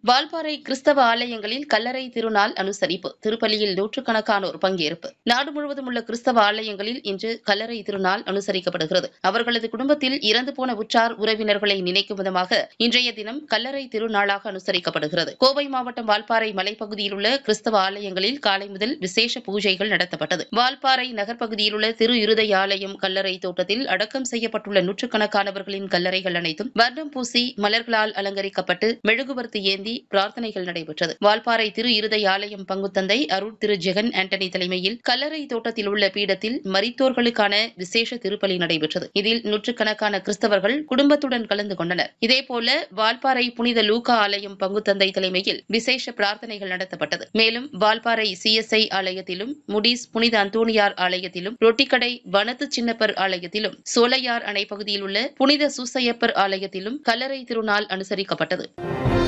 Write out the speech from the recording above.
வால்பாறை கிறிஸ்தவ ஆலயங்களில் கல்லறை திருநாள் அனுசரிப்பு திருப்பலியில் நூற்றுக்கணக்கானோர் பங்கேற்பு நாடு முழுவதும் உள்ள கிறிஸ்தவ ஆலயங்களில் இன்று கல்லறை திருநாள் அனுசரிக்கப்படுகிறது அவர்களது குடும்பத்தில் இறந்து போன உற்றார் உறவினர்களை நினைக்கும் விதமாக இன்றைய தினம் கல்லறை திருநாளாக அனுசரிக்கப்படுகிறது கோவை மாவட்டம் வால்பாறை மலைப்பகுதியில் உள்ள கிறிஸ்தவ ஆலயங்களில் காலை முதல் விசேஷ பூஜைகள் நடத்தப்பட்டது வால்பாறை நகர்ப்பகுதியில் உள்ள திரு இருதய ஆலயம் கல்லறை தோட்டத்தில் அடக்கம் செய்யப்பட்டுள்ள நூற்றுக்கணக்கானவர்களின் கல்லறைகள் அனைத்தும் வர்ணம் பூசி மலர்களால் அலங்கரிக்கப்பட்டு மெழுகுவர்த்தி ஏந்தி பிரார்த்தனைகள் நடைபெற்றது வால்பாறை திரு இருதய ஆலயம் பங்குத்தந்தை அருள் திரு ஜெகன் ஆண்டனி தலைமையில் கல்லறை தோட்டத்தில் உள்ள பீடத்தில் மரித்தோர்களுக்கான விசேஷ திருப்பலி நடைபெற்றது இதில் நூற்றுக்கணக்கான கிறிஸ்தவர்கள் குடும்பத்துடன் கலந்து கொண்டனர் இதேபோல வால்பாறை புனித லூகா ஆலயம் பங்குத்தந்தை தலைமையில் விசேஷ பிரார்த்தனைகள் நடத்தப்பட்டது மேலும் வால்பாறை சிஎஸ்ஐ ஆலயத்திலும் முடிஸ் புனித அந்தோணியார் ஆலயத்திலும் ரொட்டிக்கடை வனத்து சின்னப்பர் ஆலயத்திலும் சோலையார் அணை பகுதியில் உள்ள புனித சூசையப்பர் ஆலயத்திலும் கல்லறை திருநாள் அனுசரிக்கப்பட்டது